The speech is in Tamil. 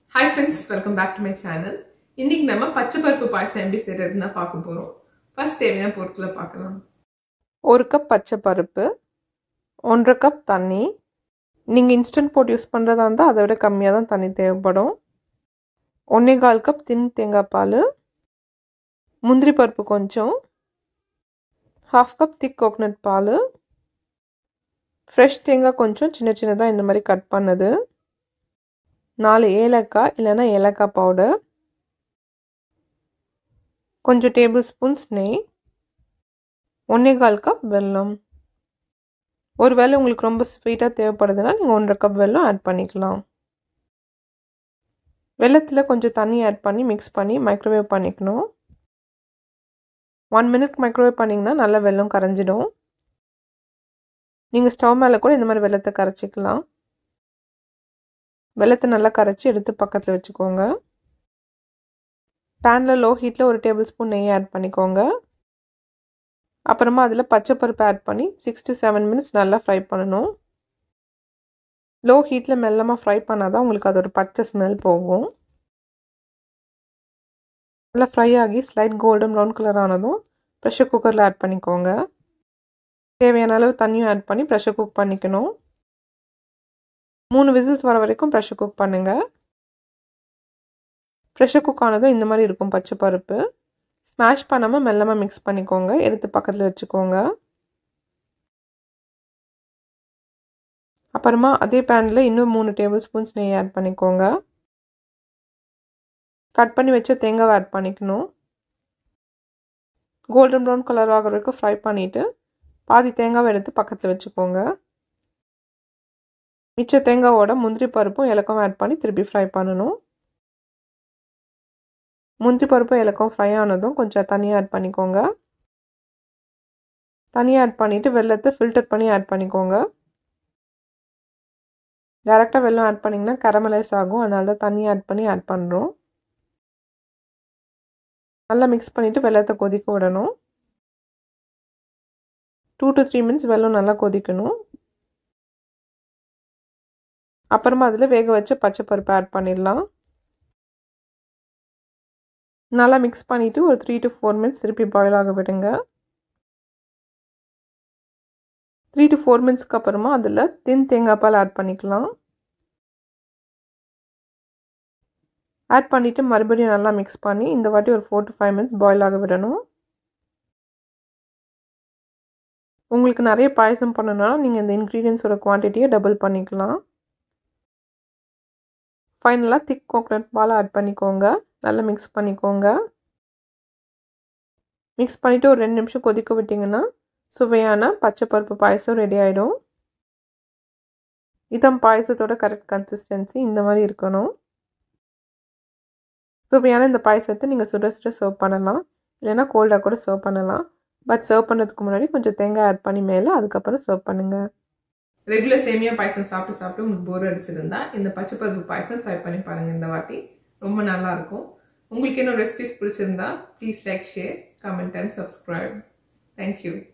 hi friends welcome back to my channel இன்னைக்கு நம்ம பச்சை பருப்பு பாயசம் எப்படி செய்யறதுன்னு தான் பார்க்க போகிறோம் ஃபர்ஸ்ட் தேவையான பொருட்களை பார்க்கலாம் ஒரு கப் பச்சை பருப்பு ஒன்றரை கப் தண்ணி நீங்கள் இன்ஸ்டன்ட் போட் யூஸ் பண்ணுறதா இருந்தால் அதை விட கம்மியாக தான் தண்ணி தேவைப்படும் ஒன்றே கால் கப் தின் தேங்காய் பால் முந்திரி பருப்பு கொஞ்சம் ஹாஃப் கப் திக் கோகனட் பால் ஃப்ரெஷ் தேங்காய் கொஞ்சம் சின்ன சின்னதாக இந்த மாதிரி கட் பண்ணது நாலு ஏலக்காய் இல்லைன்னா ஏலக்காய் பவுடர் கொஞ்சம் டேபிள் ஸ்பூன்ஸ் நெய் ஒன்றே கால் கப் வெல்லம் ஒரு வேளை உங்களுக்கு ரொம்ப ஸ்வீட்டாக தேவைப்படுதுன்னா நீங்கள் ஒன்றரை கப் வெல்லம் ஆட் பண்ணிக்கலாம் வெள்ளத்தில் கொஞ்சம் தண்ணி ஆட் பண்ணி மிக்ஸ் பண்ணி மைக்ரோவேவ் பண்ணிக்கணும் ஒன் மினிட் மைக்ரோவேவ் பண்ணிங்கன்னா நல்லா வெல்லம் கரைஞ்சிடும் நீங்கள் ஸ்டவ் மேலே கூட இந்த மாதிரி வெள்ளத்தை கரைச்சிக்கலாம் வெள்ளத்தை நல்லா கரைச்சி எடுத்து பக்கத்தில் வச்சுக்கோங்க பேனில் லோ ஹீட்டில் ஒரு டேபிள் ஸ்பூன் நெய் ஆட் பண்ணிக்கோங்க அப்புறமா அதில் பச்சை பருப்பு ஆட் பண்ணி சிக்ஸ் டு செவன் மினிட்ஸ் நல்லா ஃப்ரை பண்ணணும் லோ ஹீட்டில் மெல்லமாக ஃப்ரை பண்ணால் தான் உங்களுக்கு அதோட பச்சை ஸ்மெல் போகும் நல்லா ஃப்ரை ஆகி ஸ்லைட் கோல்டன் ப்ரௌன் கலர் ஆனதும் ப்ரெஷர் குக்கரில் ஆட் பண்ணிக்கோங்க தேவையான அளவு தண்ணியும் ஆட் பண்ணி ப்ரெஷர் குக் பண்ணிக்கணும் மூணு விசில்ஸ் வர வரைக்கும் ப்ரெஷர் குக் பண்ணுங்கள் ப்ரெஷர் குக் ஆனதும் இந்த மாதிரி இருக்கும் பச்சை பருப்பு ஸ்மாஷ் பண்ணாமல் மெல்லமாக மிக்ஸ் பண்ணிக்கோங்க எடுத்து பக்கத்தில் வச்சுக்கோங்க அப்புறமா அதே பேனில் இன்னும் மூணு டேபிள் ஸ்பூன்ஸ் நெய் ஆட் பண்ணிக்கோங்க கட் பண்ணி வச்ச தேங்காவை ஆட் பண்ணிக்கணும் கோல்டன் ப்ரௌன் கலர் ஆகிற வரைக்கும் ஃப்ரை பண்ணிவிட்டு பாதி தேங்காவை எடுத்து பக்கத்தில் வச்சுக்கோங்க மிச்ச தேங்காவோட முந்திரி பருப்பும் இலக்கம் ஆட் பண்ணி திருப்பி ஃப்ரை பண்ணணும் முந்திரி பருப்பும் இலக்கம் ஃப்ரை ஆனதும் கொஞ்சம் தனியாக ஆட் பண்ணிக்கோங்க தனியாக ஆட் பண்ணிவிட்டு வெள்ளத்தை ஃபில்டர் பண்ணி ஆட் பண்ணிக்கோங்க டேரெக்டாக வெள்ளம் ஆட் பண்ணிங்கன்னா கரமலைஸ் ஆகும் அதனால தான் தண்ணி ஆட் பண்ணி ஆட் பண்ணுறோம் நல்லா மிக்ஸ் பண்ணிவிட்டு வெள்ளத்தை கொதிக்க விடணும் டூ டு த்ரீ மினிட்ஸ் வெள்ளம் நல்லா கொதிக்கணும் அப்புறமா அதில் வேக வச்ச பச்சை பருப்பு ஆட் பண்ணிடலாம் நல்லா மிக்ஸ் பண்ணிவிட்டு ஒரு த்ரீ டு ஃபோர் மினிட்ஸ் திருப்பி பாயில் ஆக விடுங்க த்ரீ டு ஃபோர் மினிட்ஸ்க்கு அப்புறமா அதில் தின் தேங்காய் பால் ஆட் பண்ணிக்கலாம் ஆட் பண்ணிவிட்டு மறுபடியும் நல்லா மிக்ஸ் பண்ணி இந்த வாட்டி ஒரு four to five minutes boil ஆக விடணும் உங்களுக்கு நிறைய பாயசம் பண்ணணும்னா நீங்கள் இந்த இன்க்ரீடியன்ஸோட குவான்டிட்டியை டபுள் பண்ணிக்கலாம் ஃபைனலாக திக் கோகனட் பால் ஆட் பண்ணிக்கோங்க நல்லா மிக்ஸ் பண்ணிக்கோங்க மிக்ஸ் பண்ணிவிட்டு ஒரு ரெண்டு நிமிஷம் கொதிக்க விட்டிங்கன்னா சுவையான பச்சை பருப்பு பாயசம் ரெடி ஆகிடும் இதான் பாயசத்தோட கரெக்ட் கன்சிஸ்டன்சி இந்த மாதிரி இருக்கணும் சுவையான இந்த பாயசத்தை நீங்கள் சுட சுட சர்வ் பண்ணலாம் இல்லைன்னா கோல்டாக கூட சர்வ் பண்ணலாம் பட் சர்வ் பண்ணுறதுக்கு முன்னாடி கொஞ்சம் தேங்காய் ஆட் பண்ணி மேலே அதுக்கப்புறம் சர்வ் பண்ணுங்கள் ரெகுலர் சேமியா பாயசம் சாப்பிட்டு சாப்பிட்டு உங்களுக்கு போர் அடிச்சிருந்தா இந்த பச்சை பருப்பு பாயசம் ட்ரை பண்ணி பாருங்கள் இந்த வாட்டி ரொம்ப நல்லா இருக்கும் உங்களுக்கு என்ன ரெசிபிஸ் பிடிச்சிருந்தா please like share comment and subscribe thank you